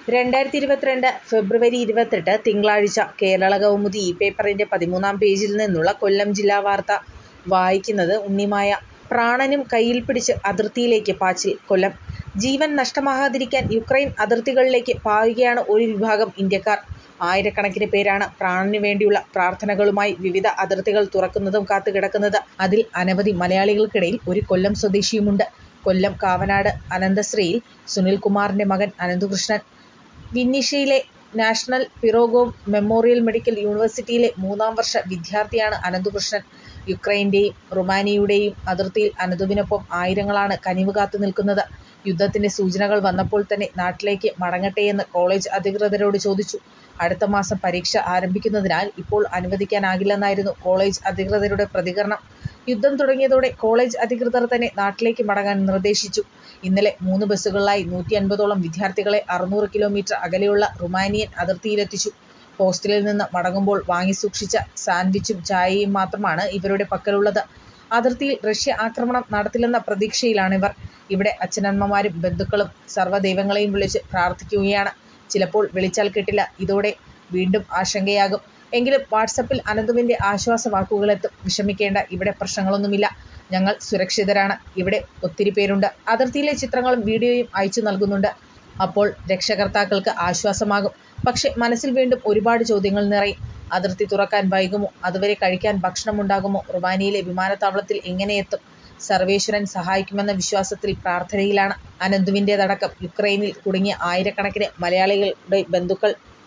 രണ്ടായിരത്തി ഇരുപത്തിരണ്ട് ഫെബ്രുവരി ഇരുപത്തെട്ട് തിങ്കളാഴ്ച കേരളകൗമുദി ഈ പേപ്പറിൻ്റെ പതിമൂന്നാം പേജിൽ നിന്നുള്ള കൊല്ലം ജില്ലാ വാർത്ത വായിക്കുന്നത് ഉണ്ണിമായ. പ്രാണനും കയ്യിൽ പിടിച്ച് അതിർത്തിയിലേക്ക് പാച്ചിൽ കൊല്ലം ജീവൻ നഷ്ടമാകാതിരിക്കാൻ യുക്രൈൻ അതിർത്തികളിലേക്ക് പായുകയാണ് ഒരു വിഭാഗം ഇന്ത്യക്കാർ. ആയിരക്കണക്കിന് പേരാണ് പ്രാണന് വേണ്ടിയുള്ള പ്രാർത്ഥനകളുമായി വിവിധ അതിർത്തികൾ തുറക്കുന്നതും കാത്ത് കിടക്കുന്നത്. അതിൽ അനവധി മലയാളികൾക്കിടയിൽ ഒരു കൊല്ലം സ്വദേശിയുമുണ്ട്. കൊല്ലം കാവനാട് അനന്തശ്രീയിൽ സുനിൽകുമാറിൻ്റെ മകൻ അനന്തുകൃഷ്ണൻ. വിന്നീഷയിലെ നാഷണൽ പിറോഗോവ് മെമ്മോറിയൽ മെഡിക്കൽ യൂണിവേഴ്സിറ്റിയിലെ മൂന്നാം വർഷ വിദ്യാർത്ഥിയാണ് അനന്തുകൃഷ്ണൻ. യുക്രൈൻ്റെയും റുമാനിയയുടെയും അതിർത്തിയിൽ അനന്തുവിനൊപ്പം ആയിരങ്ങളാണ് കനിവ് കാത്ത് നിൽക്കുന്നത്. യുദ്ധത്തിൻ്റെ സൂചനകൾ വന്നപ്പോൾ തന്നെ നാട്ടിലേക്ക് മടങ്ങട്ടെയെന്ന് കോളേജ് അധികൃതരോട് ചോദിച്ചു. അടുത്ത മാസം പരീക്ഷ ആരംഭിക്കുന്നതിനാൽ ഇപ്പോൾ അനുവദിക്കാനാകില്ലെന്നായിരുന്നു കോളേജ് അധികൃതരുടെ പ്രതികരണം. യുദ്ധം തുടങ്ങിയതോടെ കോളേജ് അധികൃതർ തന്നെ നാട്ടിലേക്ക് മടങ്ങാൻ നിർദ്ദേശിച്ചു. ഇന്നലെ മൂന്ന് ബസ്സുകളിലായി നൂറ്റിയൻപതോളം വിദ്യാർത്ഥികളെ അറുന്നൂറ് കിലോമീറ്റർ അകലെയുള്ള റുമാനിയൻ അതിർത്തിയിലെത്തിച്ചു. ഹോസ്റ്റലിൽ നിന്ന് മടങ്ങുമ്പോൾ വാങ്ങിസൂക്ഷിച്ച സാൻഡ്വിച്ചും ചായയും മാത്രമാണ് ഇവരുടെ പക്കലുള്ളത്. അതിർത്തിയിൽ റഷ്യ ആക്രമണം നടത്തില്ലെന്ന പ്രതീക്ഷയിലാണിവർ. ഇവിടെ അച്ഛനമ്മമാരും ബന്ധുക്കളും സർവ്വദൈവങ്ങളെയും വിളിച്ച് പ്രാർത്ഥിക്കുകയാണ്. ചിലപ്പോൾ വിളിച്ചാൽ കിട്ടില്ല. ഇതോടെ വീണ്ടും ആശങ്കയാകും. എങ്കിലും വാട്ട്സ്ആപ്പിൽ അനന്തുവിൻ്റെ ആശ്വാസവാക്കുകളെത്തും. വിഷമിക്കേണ്ട, ഇവിടെ പ്രശ്നങ്ങളൊന്നുമില്ല. ഞങ്ങൾ സുരക്ഷിതരാണ്. ഇവിടെ ഒത്തിരി പേരുണ്ട്. അതിർത്തിയിലെ ചിത്രങ്ങളും വീഡിയോയും അയച്ചു നൽകുന്നുണ്ട്. അപ്പോൾ രക്ഷകർത്താക്കൾക്ക് ആശ്വാസമാകും. പക്ഷേ മനസ്സിൽ വീണ്ടും ഒരുപാട് ചോദ്യങ്ങൾ നിറയും. അതിർത്തി തുറക്കാൻ വൈകുമോ? അതുവരെ കഴിക്കാൻ ഭക്ഷണമുണ്ടാകുമോ? റുമാനിയയിലെ വിമാനത്താവളത്തിൽ എങ്ങനെയെത്തും? സർവേശ്വരൻ സഹായിക്കുമെന്ന വിശ്വാസത്തിൽ പ്രാർത്ഥനയിലാണ് അനന്തുവിൻ്റേതടക്കം. യുക്രൈനിൽ കുടുങ്ങിയ ആയിരക്കണക്കിന് മലയാളികളുടെ ബന്ധുക്കൾ